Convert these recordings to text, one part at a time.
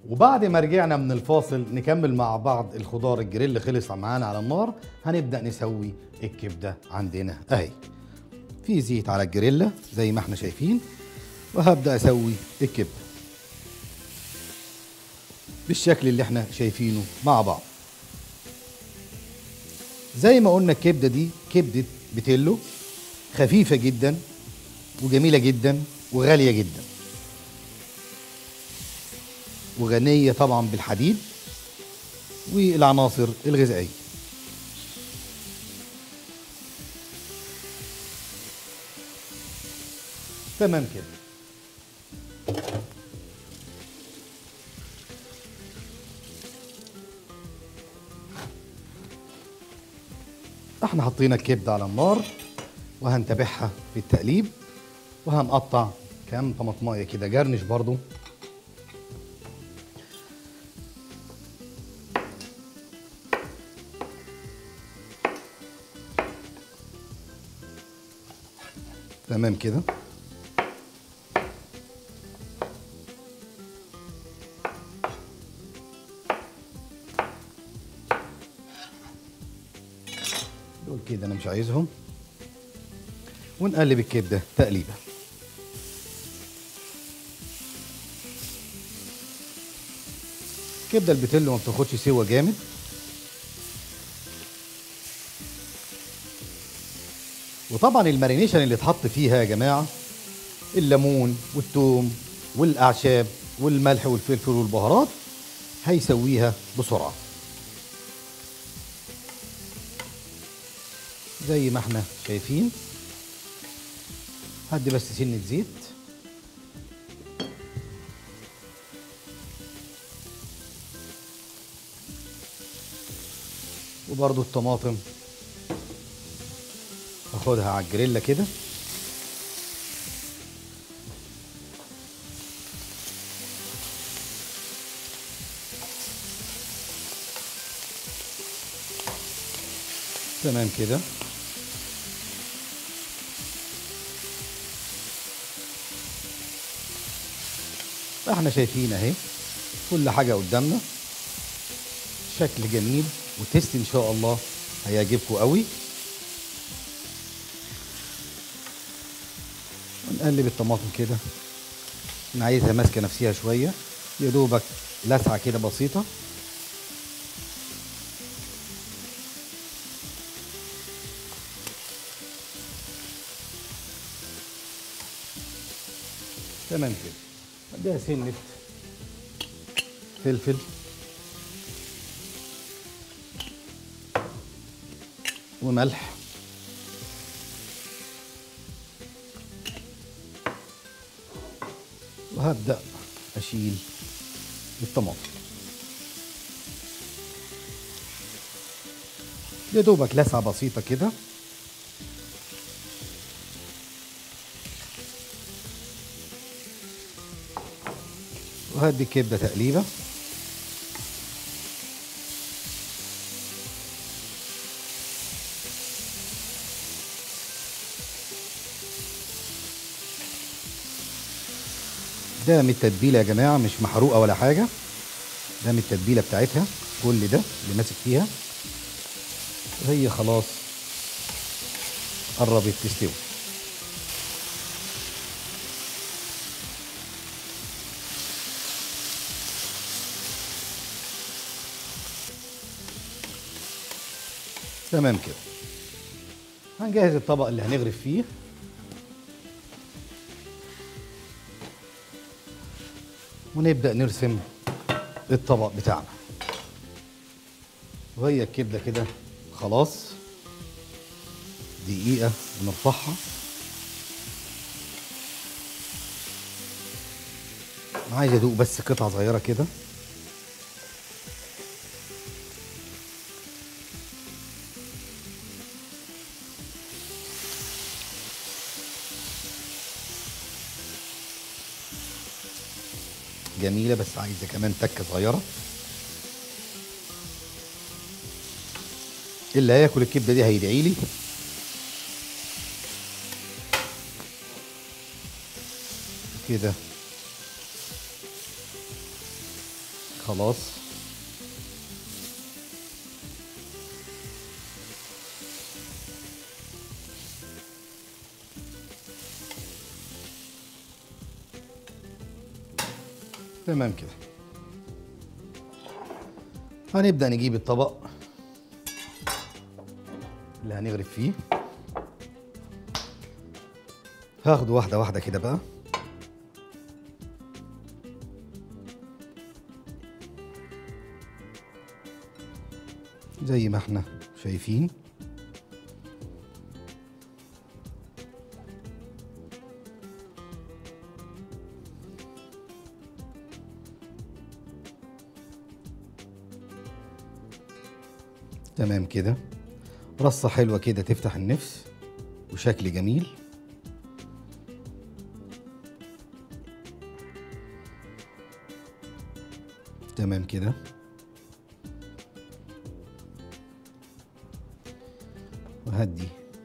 وبعد ما رجعنا من الفاصل نكمل مع بعض الخضار الجريل خلص معانا على النار هنبدأ نسوي الكبدة عندنا اهي في زيت على الجريلا زي ما احنا شايفين وهبدأ اسوي الكبدة بالشكل اللي احنا شايفينه مع بعض زي ما قلنا الكبدة دي كبدة بتلو خفيفة جدا وجميلة جدا وغالية جدا وغنية طبعا بالحديد والعناصر الغذائية تمام كده احنا حطينا الكبدة على النار وهنتابعها في التقليب وهنقطع كام طماطمايه كده جرنش برضو تمام كده دول كده انا مش عايزهم ونقلب الكبده تقليبه الكبده البتلو ما بتاخدش سوا جامد وطبعا المارينيشن اللي اتحط فيها يا جماعه الليمون والثوم والاعشاب والملح والفلفل والبهارات هيسويها بسرعه زي ما احنا شايفين هدي بس سنة زيت وبرضو الطماطم اخدها على الجريلا كده تمام كده احنا شايفين اهي كل حاجة قدامنا شكل جميل وتست ان شاء الله هيعجبكم قوي ونقلب الطماطم كده انا عايزها ماسكه نفسها شويه يا دوبك لسعه كده بسيطه تمام كده اديها سنه فلفل وملح وهبدأ أشيل الطماطم يا دوبك لسعة بسيطة كده وهدي الكبدة تقليبة ده من التتبيله يا جماعه مش محروقه ولا حاجه ده من التتبيله بتاعتها كل ده اللي ماسك فيها وهي خلاص قربت تستوي تمام كده هنجهز الطبق اللي هنغرف فيه ونبدأ نرسم الطبق بتاعنا وهي الكبدة كده خلاص دقيقة ونرفعها عايز ادوق بس قطعة صغيرة كده جميلة بس عايزة كمان تكة صغيرة اللي هياكل الكبدة دي هيدعي لي كده خلاص تمام كده هنبدأ نجيب الطبق اللي هنغرف فيه هاخده واحدة واحدة كده بقى زي ما احنا شايفين تمام كده رصة حلوة كده تفتح النفس وشكل جميل تمام كده وهدي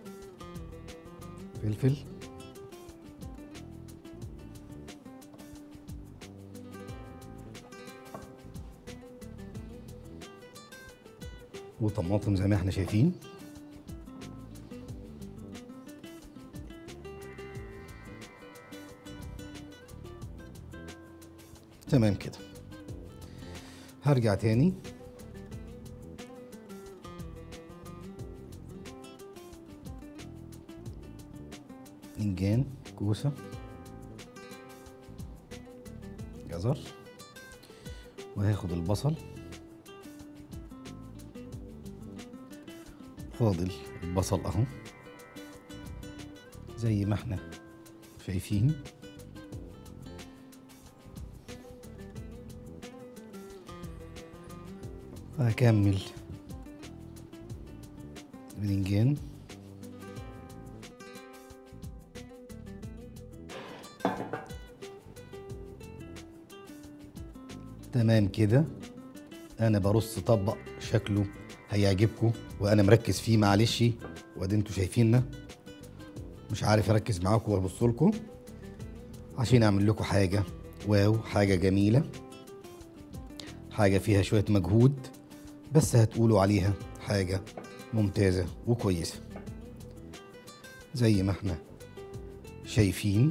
فلفل وطماطم زي ما احنا شايفين تمام كده هرجع تاني باذنجان كوسة جزر وهاخد البصل فاضل البصل اهو زي ما احنا شايفين هكمل باذنجان تمام كده انا برص طبق شكله هيعجبكم وانا مركز فيه معلش وادي انتوا شايفيننا مش عارف اركز معاكم وابص لكم عشان اعمل لكم حاجه واو حاجه جميله حاجه فيها شويه مجهود بس هتقولوا عليها حاجه ممتازه وكويسه زي ما احنا شايفين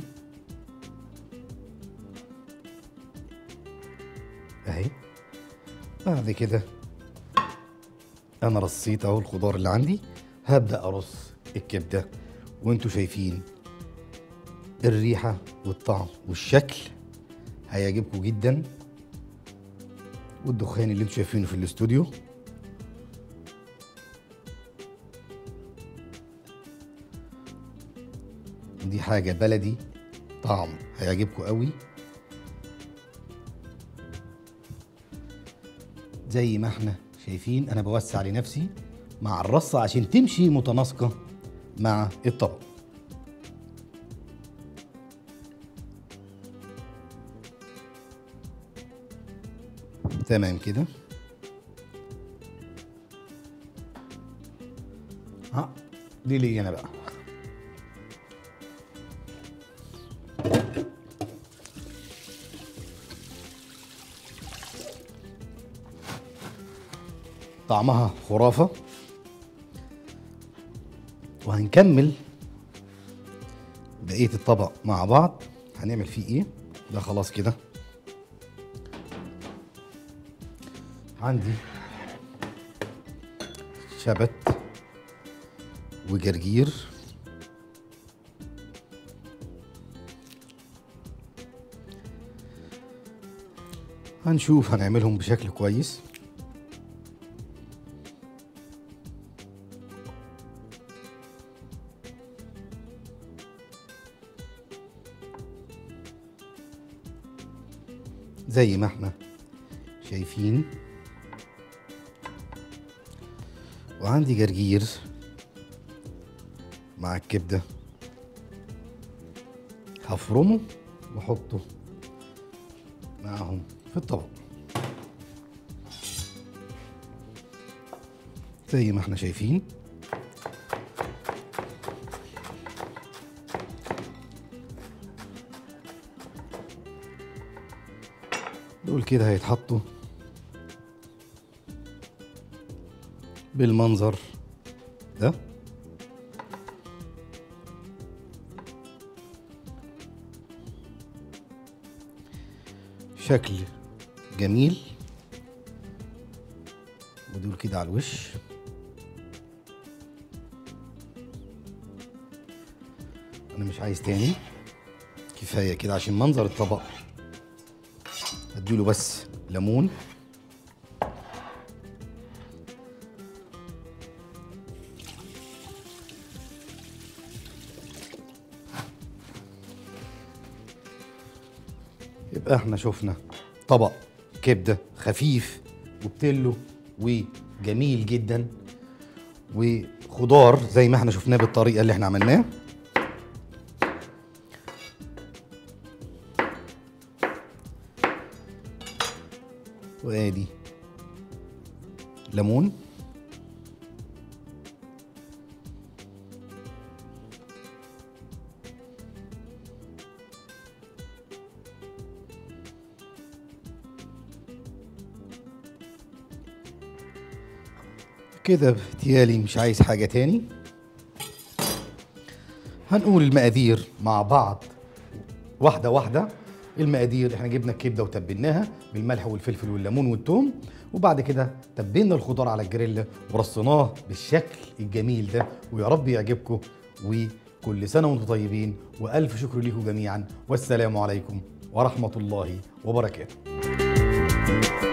اهي بعد كده انا رصيت اهو الخضار اللي عندي هبدا ارص الكبده وانتوا شايفين الريحه والطعم والشكل هيعجبكم جدا والدخان اللي انتوا شايفينه في الاستوديو دي حاجه بلدي طعم هيعجبكم قوي زي ما احنا شايفين انا بوسع لنفسي مع الرصة عشان تمشي متناسقة مع الطبق تمام كده ها دي لي انا بقى طعمها خرافة وهنكمل بقية الطبق مع بعض هنعمل فيه ايه ده خلاص كده عندي شبت وجرجير هنشوف هنعملهم بشكل كويس زي ما احنا شايفين وعندي جرجير مع الكبدة هفرمه واحطه معاهم في الطبق زي ما احنا شايفين دول كده هيتحطوا بالمنظر ده شكل جميل ودول كده على الوش انا مش عايز تاني كفايه كده عشان منظر الطبق اديله بس ليمون يبقى احنا شفنا طبق كبده خفيف وبتلو وجميل جدا وخضار زي ما احنا شفناه بالطريقه اللي احنا عملناه وادي ليمون كده بتيالي مش عايز حاجة تاني هنقول المقادير مع بعض واحدة واحدة المقادير احنا جبنا الكبدة وتبلناها بالملح والفلفل والليمون والثوم وبعد كده تبلنا الخضار على الجريلا ورصيناه بالشكل الجميل ده ويا رب يعجبكم وكل سنة وانتم طيبين وألف شكر ليكم جميعا والسلام عليكم ورحمة الله وبركاته